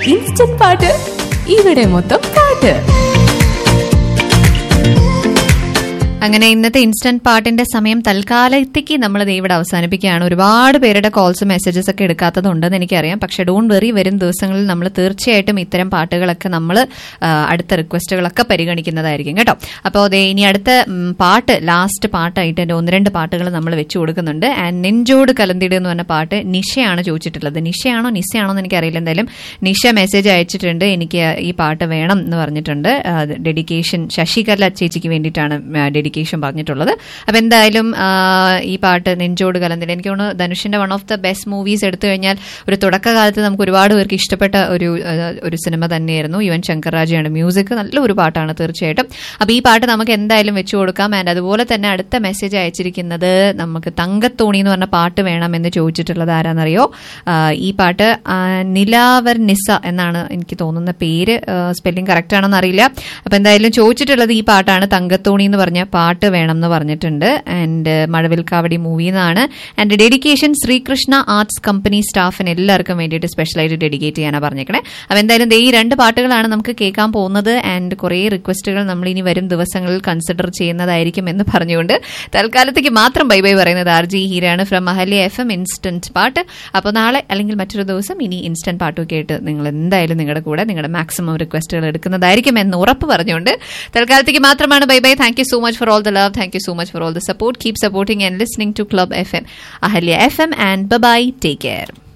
instant പാട്ട് ഇവിടെ മൊത്തം പാട്ട് അങ്ങനെ ഇന്നത്തെ ഇൻസ്റ്റന്റ് പാട്ടിന്റെ സമയം തൽക്കാലത്തേക്ക് നമ്മൾ ദേ ഇവിടെ അവസാനിപ്പിക്കുകയാണ് ഒരുപാട് പേരുടെ കോൾസ് മെസ്സേജസ് ഒക്കെ എടുക്കാത്തതുണ്ടെന്ന് എനിക്കറിയാം പക്ഷെ ഡോൺ വെറി വരും ദിവസങ്ങളിൽ നമ്മൾ തീർച്ചയായിട്ടും ഇത്തരം പാട്ടുകളൊക്കെ നമ്മൾ അടുത്ത റിക്വസ്റ്റുകളൊക്കെ പരിഗണിക്കുന്നതായിരിക്കും കേട്ടോ അപ്പോൾ അതെ ഇനി അടുത്ത ഉം, പാട്ട് ലാസ്റ്റ് പാട്ടായിട്ട് എൻ്റെ ഒന്ന് രണ്ട് പാട്ടുകൾ നമ്മൾ വെച്ചു കൊടുക്കുന്നുണ്ട് ആൻഡ് നെഞ്ചോട് കലന്തിട് എന്ന് പറഞ്ഞ പാട്ട് നിഷയാണ് ചോദിച്ചിട്ടുള്ളത് നിഷയാണോ നിശയാണോ എന്ന് എനിക്കറിയില്ല എന്തായാലും നിഷ മെസ്സേജ് അയച്ചിട്ടുണ്ട് എനിക്ക് ഈ പാട്ട് വേണം എന്ന് പറഞ്ഞിട്ടുണ്ട് ഡെഡിക്കേഷൻ ശശികല ചേച്ചിക്ക് വേണ്ടിയിട്ടാണ് ഡെഡിക്കേഷൻ പറഞ്ഞിട്ടുള്ളത് അപ്പം എന്തായാലും ആ, ഈ പാട്ട് നെഞ്ചോട് കലന്തിൽ എനിക്ക് തോന്നുന്നു ധനുഷിന്റെ one of the best movies എടുത്തു കഴിഞ്ഞാൽ ഒരു തുടക്കകാലത്ത് നമുക്ക് ഒരുപാട് പേർക്ക് ഇഷ്ടപ്പെട്ട ഒരു ആ, ഒരു സിനിമ തന്നെയായിരുന്നു യുവൻ ശങ്കർ രാജയാണ് മ്യൂസിക് നല്ലൊരു പാട്ടാണ് തീർച്ചയായിട്ടും അപ്പോൾ ഈ പാട്ട് നമുക്ക് എന്തായാലും വെച്ചു കൊടുക്കാം ആൻഡ് അതുപോലെ തന്നെ അടുത്ത മെസ്സേജ് അയച്ചിരിക്കുന്നത് നമുക്ക് തങ്കത്തോണി എന്ന് പറഞ്ഞ പാട്ട് വേണമെന്ന് ചോദിച്ചിട്ടുള്ളത് ആരാന്നറിയോ ആ, ഈ പാട്ട് ആ, നിലാവർ നിസ എന്നാണ് എനിക്ക് തോന്നുന്ന പേര് സ്പെല്ലിംഗ് കറക്റ്റ് ആണെന്ന് അറിയില്ല അപ്പൊ എന്തായാലും ചോദിച്ചിട്ടുള്ളത് ഈ പാട്ടാണ് തങ്കത്തോണി എന്ന് പറഞ്ഞ പാട്ട് വേണം എന്ന് പറഞ്ഞിട്ടുണ്ട് ആൻഡ് മഴവിൽ കാവടി മൂവി എന്നാണ് and dedication Sreekrishna arts company സ്റ്റാഫിന് എല്ലാവർക്കും വേണ്ടിയിട്ട് സ്പെഷ്യലായിട്ട് ഡെഡിക്കേറ്റ് ചെയ്യാനാണ് പറഞ്ഞേക്കണേ അപ്പൊ എന്തായാലും ദേ ഈ രണ്ട് പാട്ടുകളാണ് നമുക്ക് കേൾക്കാൻ പോകുന്നത് ആൻഡ് കുറേ റിക്വസ്റ്റുകൾ നമ്മൾ ഇനി വരും ദിവസങ്ങളിൽ കൺസിഡർ ചെയ്യുന്നതായിരിക്കും എന്ന് പറഞ്ഞുകൊണ്ട് തൽക്കാലത്തേക്ക് മാത്രം ബൈ ബൈ പറയുന്നത് ആർ ജി ഹീരാണ് from Ahalya F M instant പാട്ട് അപ്പോൾ നാളെ അല്ലെങ്കിൽ മറ്റൊരു ദിവസം ഇനി ഇൻസ്റ്റന്റ് പാട്ടൊക്കെ ആയിട്ട് നിങ്ങൾ എന്തായാലും നിങ്ങളുടെ കൂടെ നിങ്ങളുടെ മാക്സിമം റിക്വസ്റ്റുകൾ എടുക്കുന്നതായിരിക്കും എന്ന് ഉറപ്പ് പറഞ്ഞുകൊണ്ട് തൽക്കാലത്തേക്ക് മാത്രമാണ് bye bye thank you so much for all the love thank you so much for all the support keep supporting and listening to club F M Ahalya F M and bye take care